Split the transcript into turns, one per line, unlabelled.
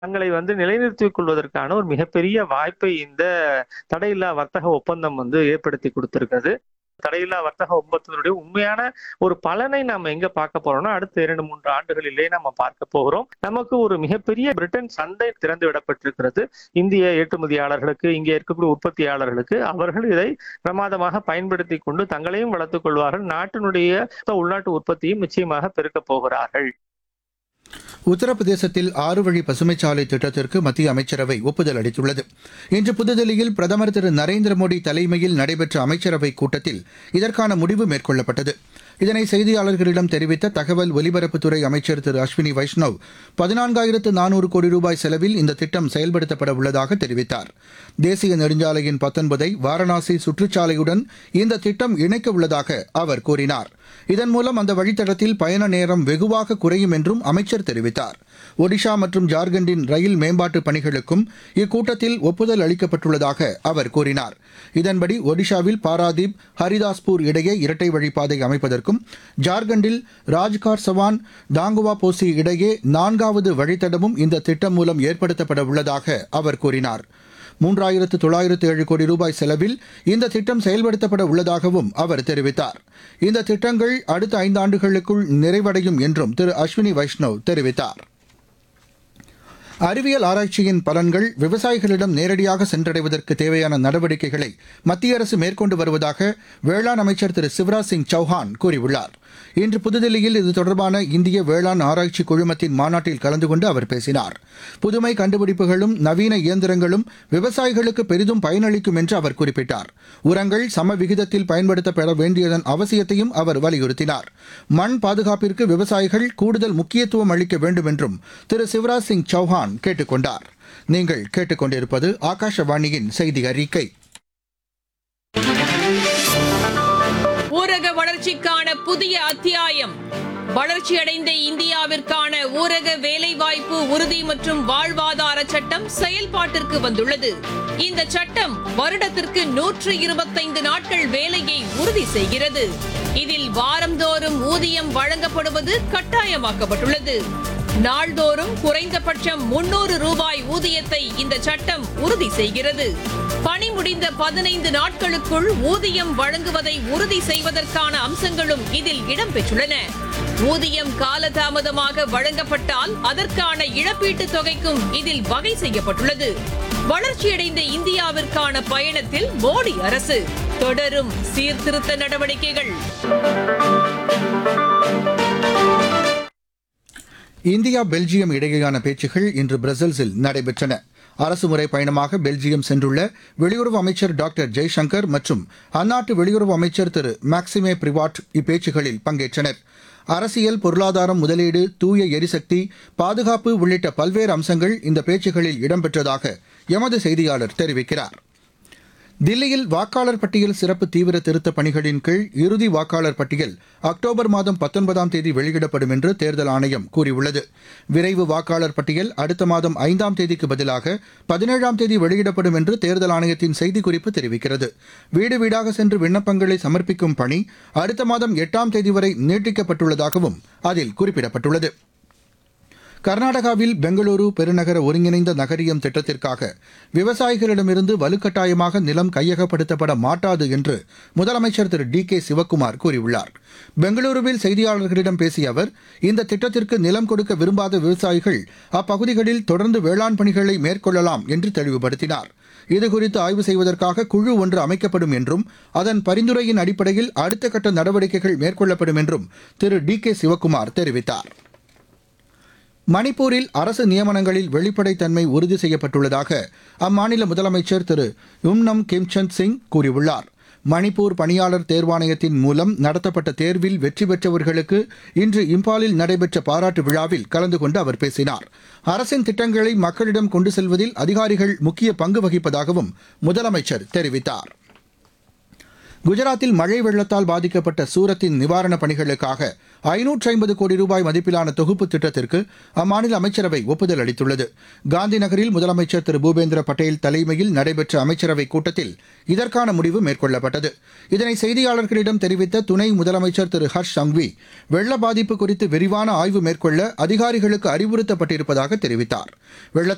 தங்களை வந்து நிலைநிறுத்திக் கொள்வதற்கான ஒரு மிகப்பெரிய வாய்ப்பை இந்த தடையில்லா வர்த்தக ஒப்பந்தம் வந்து ஏற்படுத்தி கொடுத்திருக்கிறது தடையில்லா வர்த்தக ஒப்பந்தத்தினுடைய உண்மையான ஒரு பலனை நாம எங்க பார்க்க போறோம்னா அடுத்த இரண்டு மூன்று ஆண்டுகளிலே நம்ம பார்க்க போகிறோம் நமக்கு ஒரு மிகப்பெரிய பிரிட்டன் சந்தை திறந்து விடப்பட்டிருக்கிறது இந்திய ஏற்றுமதியாளர்களுக்கு இங்கே இருக்கக்கூடிய உற்பத்தியாளர்களுக்கு அவர்கள் இதை பிரமாதமாக பயன்படுத்தி கொண்டு தங்களையும் வளர்த்துக் கொள்வார்கள் நாட்டினுடைய உள்நாட்டு உற்பத்தியும் நிச்சயமாக பெருக்கப் போகிறார்கள்
உத்தரப்பிரதேசத்தில் ஆறு வழி பசுமைச்சாலை திட்டத்திற்கு மத்திய அமைச்சரவை ஒப்புதல் அளித்துள்ளது இன்று புதுதில்லியில் பிரதமர் திரு நரேந்திர மோடி தலைமையில் நடைபெற்ற அமைச்சரவைக் கூட்டத்தில் இதற்கான முடிவு மேற்கொள்ளப்பட்டது இதனை செய்தியாளர்களிடம் தெரிவித்த தகவல் ஒலிபரப்புத்துறை அமைச்சர் திரு அஸ்வினி வைஷ்ணவ் பதினான்காயிரத்து நானூறு கோடி ரூபாய் செலவில் இந்த திட்டம் செயல்படுத்தப்பட உள்ளதாக தெரிவித்தார் தேசிய நெடுஞ்சாலையின் பத்தொன்பதை வாரணாசி சுற்றுச்சாலையுடன் இந்த திட்டம் இணைக்க உள்ளதாக அவர் கூறினார் இதன் மூலம் அந்த வழித்தடத்தில் பயண நேரம் வெகுவாக குறையும் என்றும் அமைச்சர் தெரிவித்தார் ஒடிஷா மற்றும் ஜார்க்கண்டின் ரயில் மேம்பாட்டு பணிகளுக்கும் இக்கூட்டத்தில் ஒப்புதல் அளிக்கப்பட்டுள்ளதாக அவர் கூறினார் இதன்படி ஒடிஷாவில் பாராதீப் ஹரிதாஸ்பூர் இடையே இரட்டை வழிப்பாதை அமைப்பதற்கும் ஜார்க்கண்டில் ராஜ்கார் சவான் டாங்குவா போசி இடையே நான்காவது வழித்தடமும் இந்த திட்டம் மூலம் ஏற்படுத்தப்பட உள்ளதாக அவர் கூறினார் மூன்றாயிரத்து தொள்ளாயிரத்து ஏழு கோடி ரூபாய் செலவில் இந்த திட்டம் செயல்படுத்தப்பட உள்ளதாகவும் அவர் தெரிவித்தார் இந்த திட்டங்கள் அடுத்த ஐந்தாண்டுகளுக்குள் நிறைவடையும் என்றும் திரு அஸ்வினி வைஷ்ணவ் தெரிவித்தார் அறிவியல் ஆராய்ச்சியின் பலன்கள் விவசாயிகளிடம் நேரடியாக சென்றடைவதற்கு தேவையான நடவடிக்கைகளை மத்திய அரசு மேற்கொண்டு வருவதாக வேளாண் அமைச்சர் திரு சிவராஜ் சிங் சௌஹான் கூறியுள்ளார் இன்று புதுதில்லியில் இது தொடர்பான இந்திய வேளாண் ஆராய்ச்சி குழுமத்தின் மாநாட்டில் கலந்து கொண்டு அவர் பேசினார் புதுமை கண்டுபிடிப்புகளும் நவீன இயந்திரங்களும் விவசாயிகளுக்கு பெரிதும் பயனளிக்கும் என்று அவர் குறிப்பிட்டார் உரங்கள் சம விகிதத்தில் பயன்படுத்தப்பட வேண்டியதன் அவசியத்தையும் அவர் வலியுறுத்தினார் மண் பாதுகாப்பிற்கு விவசாயிகள் கூடுதல் முக்கியத்துவம் அளிக்க வேண்டும் என்றும் திரு சிவராஜ் சிங் சௌஹான் கேட்டுக் கொண்டார் நீங்கள் கேட்டுக்கொண்டிருப்பது ஆகாஷவாணியின் செய்தி அறிக்கை
ஊரக வளர்ச்சிக்கான புதிய அத்தியாயம் வளர்ச்சியடைந்த இந்தியாவிற்கான ஊரக வேலைவாய்ப்பு உறுதி மற்றும் வாழ்வாதார சட்டம் செயல்பாட்டிற்கு வந்துள்ளது இந்த சட்டம் வருடத்திற்கு நூற்று இருபத்தைந்து நாட்கள் வேலையை உறுதி செய்கிறது இதில் வாரந்தோறும் ஊதியம் வழங்கப்படுவது கட்டாயமாக்கப்பட்டுள்ளது நாள்தோறும் குறைந்தபட்சம் முன்னூறு ரூபாய் ஊதியத்தை இந்த சட்டம் உறுதி செய்கிறது பணி முடிந்த பதினைந்து நாட்களுக்குள் ஊதியம் வழங்குவதை உறுதி செய்வதற்கான அம்சங்களும் இதில் இடம்பெற்றுள்ளன ஊதியம் காலதாமதமாக வழங்கப்பட்டால் அதற்கான இழப்பீட்டுத் தொகைக்கும் இதில் வகை செய்யப்பட்டுள்ளது வளர்ச்சியடைந்த இந்தியாவிற்கான பயணத்தில் மோடி அரசு தொடரும் சீர்திருத்த நடவடிக்கைகள்
இந்தியா பெல்ஜியம் இடையேயான பேச்சுகள் இன்று பிரசல்ஸில் நடைபெற்றன அரசுமுறை பயணமாக பெல்ஜியம் சென்றுள்ள வெளியுறவு அமைச்சர் டாக்டர் ஜெய்சங்கர் மற்றும் அந்நாட்டு வெளியுறவு அமைச்சர் திரு மேக்சிமே பிரிவாட் இப்பேச்சுகளில் பங்கேற்றனர் அரசியல் பொருளாதாரம் முதலீடு தூய எரிசக்தி பாதுகாப்பு உள்ளிட்ட பல்வேறு அம்சங்கள் இந்த பேச்சுகளில் இடம்பெற்றதாக எமது செய்தியாளர் தெரிவிக்கிறார் தில்லியில் வாக்காளர் பட்டியல் சிறப்பு தீவிர திருத்தப் பணிகளின் கீழ் இறுதி வாக்காளர் பட்டியல் அக்டோபர் மாதம் பத்தொன்பதாம் தேதி வெளியிடப்படும் என்று தேர்தல் ஆணையம் கூறியுள்ளது விரைவு வாக்காளர் பட்டியல் அடுத்த மாதம் ஐந்தாம் தேதிக்கு பதிலாக பதினேழாம் தேதி வெளியிடப்படும் என்று தேர்தல் ஆணையத்தின் செய்திக்குறிப்பு தெரிவிக்கிறது வீடு வீடாக சென்று விண்ணப்பங்களை சமர்ப்பிக்கும் பணி அடுத்த மாதம் எட்டாம் தேதி வரை நீட்டிக்கப்பட்டுள்ளதாகவும் அதில் குறிப்பிடப்பட்டுள்ளது கர்நாடகாவில் பெங்களூரு பெருநகர ஒருங்கிணைந்த நகரியம் திட்டத்திற்காக விவசாயிகளிடமிருந்து வலுக்கட்டாயமாக நிலம் கையகப்படுத்தப்பட மாட்டாது என்று முதலமைச்சர் திரு டி கே சிவக்குமார் கூறியுள்ளார் பெங்களூருவில் செய்தியாளர்களிடம் பேசிய அவர் இந்த திட்டத்திற்கு நிலம் கொடுக்க விரும்பாத விவசாயிகள் அப்பகுதிகளில் தொடர்ந்து வேளாண் பணிகளை மேற்கொள்ளலாம் என்று தெளிவுபடுத்தினார் இதுகுறித்து ஆய்வு செய்வதற்காக குழு ஒன்று அமைக்கப்படும் என்றும் அதன் பரிந்துரையின் அடிப்படையில் அடுத்த கட்ட நடவடிக்கைகள் மேற்கொள்ளப்படும் என்றும் திரு டி கே சிவக்குமார் தெரிவித்தார் மணிப்பூரில் அரசு நியமனங்களில் வெளிப்படைத்தன்மை உறுதி செய்யப்பட்டுள்ளதாக அம்மாநில முதலமைச்சர் திரு யும்னம் கிம்சந்த் சிங் கூறியுள்ளார் மணிப்பூர் பணியாளர் தேர்வாணையத்தின் மூலம் நடத்தப்பட்ட தேர்வில் வெற்றி பெற்றவர்களுக்கு இன்று இம்பாலில் நடைபெற்ற பாராட்டு விழாவில் கலந்து கொண்டு அவர் பேசினார் அரசின் திட்டங்களை மக்களிடம் கொண்டு செல்வதில் அதிகாரிகள் முக்கிய பங்கு வகிப்பதாகவும் முதலமைச்சர் தெரிவித்தார் குஜராத்தில் மழை வெள்ளத்தால் பாதிக்கப்பட்ட சூரத்தின் நிவாரணப் பணிகளுக்காக ஐநூற்று ஐம்பது கோடி ரூபாய் மதிப்பிலான தொகுப்பு திட்டத்திற்கு அம்மாநில அமைச்சரவை ஒப்புதல் அளித்துள்ளது காந்தி நகரில் முதலமைச்சர் திரு பூபேந்திர பட்டேல் தலைமையில் நடைபெற்ற அமைச்சரவைக் கூட்டத்தில் இதற்கான முடிவு மேற்கொள்ளப்பட்டது இதனை செய்தியாளர்களிடம் தெரிவித்த துணை முதலமைச்சர் திரு ஹர்ஷ் சங்வி வெள்ள பாதிப்பு குறித்து விரிவான ஆய்வு மேற்கொள்ள அதிகாரிகளுக்கு அறிவுறுத்தப்பட்டிருப்பதாக தெரிவித்தார் வெள்ளத்தால்